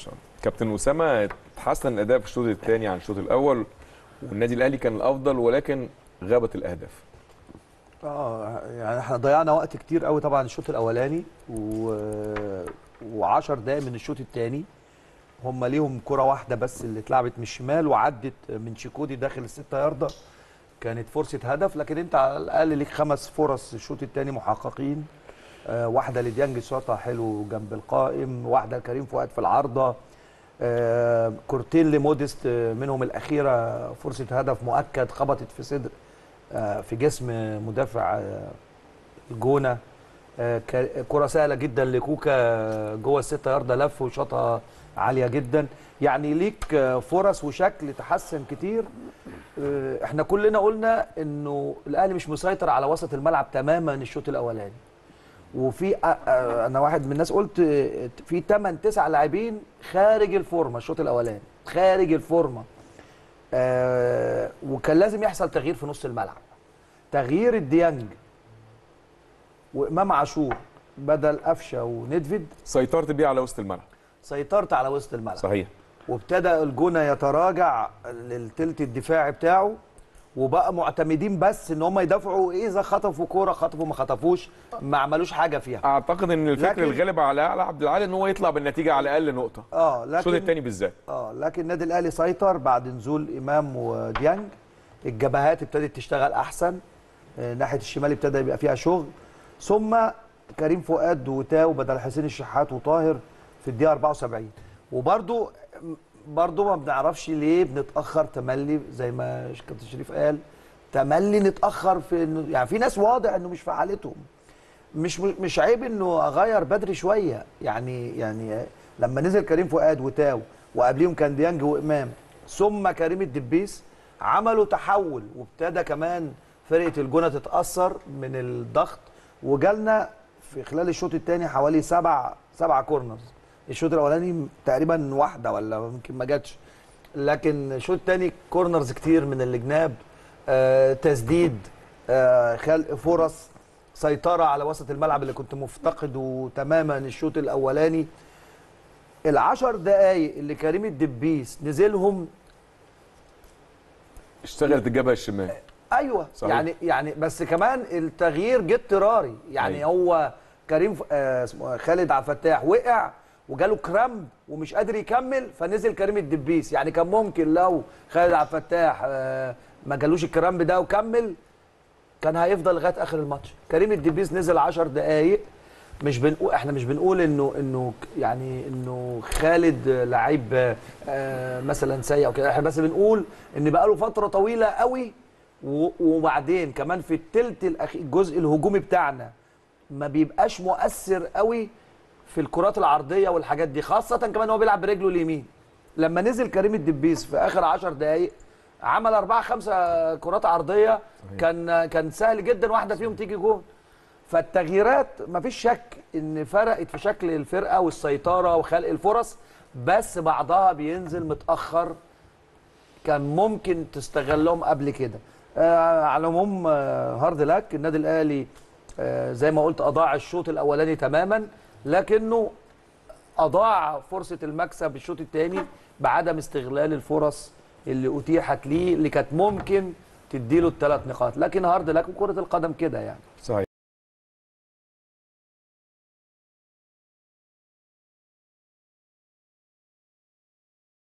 شاء الله كابتن اسامه تحسن الاداء في الشوط الثاني عن الشوط الاول والنادي الاهلي كان الافضل ولكن غابت الاهداف اه يعني احنا ضيعنا وقت كتير قوي طبعا الشوط الاولاني و... و10 دقايق من الشوط الثاني هم ليهم كره واحده بس اللي اتلعبت من الشمال وعدت من شيكودي داخل الستة ياردة كانت فرصه هدف لكن انت على الاقل ليك خمس فرص الشوط الثاني محققين آه واحده لديانج شاطها حلو جنب القائم واحده لكريم فؤاد في العارضه آه كورتين لموديست آه، منهم الاخيره فرصه هدف مؤكد خبطت في صدر آه، في جسم مدافع آه، الجونه آه، ك- كره سهله جدا لكوكا جوه الستة ياردة لف وشاطها عاليه جدا يعني ليك آه، فرص وشكل تحسن كتير آه، احنا كلنا قلنا انه الاهلي مش مسيطر على وسط الملعب تماما الشوط الاولاني وفي آه، آه، انا واحد من الناس قلت آه، في 8 9 لاعبين خارج الفورمه الشوط الاولاني خارج الفورمه آه وكان لازم يحصل تغيير في نص الملعب تغيير الديانج وامام عاشور بدل قفشه وندفيد سيطرت بيه على وسط الملعب سيطرت على وسط الملعب صحيح وابتدى الجونه يتراجع للتلت الدفاعي بتاعه وبقى معتمدين بس ان هم يدافعوا اذا خطفوا كوره خطفوا ما خطفوش ما عملوش حاجه فيها اعتقد ان الفكر لكن- الغالب على على عبد العال ان هو يطلع بالنتيجه على الاقل نقطه اه الشوط لكن الثاني بالذات اه لكن النادي الاهلي سيطر بعد نزول امام وديانج الجبهات ابتدت تشتغل احسن آه، ناحيه الشمال ابتدى يبقى فيها شغل ثم كريم فؤاد وتاو بدل حسين الشحات وطاهر في الدقيقه 74 وبرده برضه ما بنعرفش ليه بنتاخر تملي زي ما كابتن شريف قال تملي نتاخر في انه يعني في ناس واضح انه مش في حالتهم مش مش عيب انه اغير بدري شويه يعني يعني لما نزل كريم فؤاد وتاو وقبليهم كان ديانج وامام ثم كريم الدبيس عملوا تحول وابتدى كمان فرقه الجونه تتاثر من الضغط وجالنا في خلال الشوط الثاني حوالي سبع سبع كورنرز الشوط الاولاني تقريبا واحده ولا يمكن ما جاتش لكن الشوط الثاني كورنرز كتير من الجناب آه تسديد آه خلق فرص سيطره على وسط الملعب اللي كنت مفتقده تماما الشوط الاولاني العشر دقايق اللي كريم الدبيس نزلهم اشتغلت الجبهه الشمال ايوه صحيح. يعني يعني بس كمان التغيير جه اضطراري يعني أيوة. هو كريم ف- آه اسمه خالد عبد الفتاح وقع وجاله كرامب ومش قادر يكمل فنزل كريم الدبيس يعني كان ممكن لو خالد عبد الفتاح آه ما جالوش الكرامب ده وكمل كان هيفضل لغايه اخر الماتش كريم الدبيس نزل 10 دقائق مش بنقول احنا مش بنقول انه انه ك- يعني انه خالد لعيب آه، مثلا سيء او كده احنا بس بنقول ان بقاله فتره طويله قوي و- وبعدين كمان في التلت الاخير الجزء الهجومي بتاعنا ما بيبقاش مؤثر قوي في الكرات العرضيه والحاجات دي خاصه كمان هو بيلعب برجله اليمين لما نزل كريم الدبيس في اخر 10 دقائق عمل أربعة خمسة كرات عرضية كان كان سهل جدا واحدة فيهم تيجي جون فالتغييرات مفيش شك ان فرقت في شكل الفرقة والسيطرة وخلق الفرص بس بعضها بينزل متأخر كان ممكن تستغلهم قبل كده آه على العموم آه هارد لك النادي الاهلي آه زي ما قلت اضاع الشوط الاولاني تماما لكنه اضاع فرصه المكسب الشوط الثاني بعدم استغلال الفرص اللي اتيحت ليه اللي كانت ممكن تديله الثلاث نقاط لكن هارد لك وكره القدم كده يعني صحيح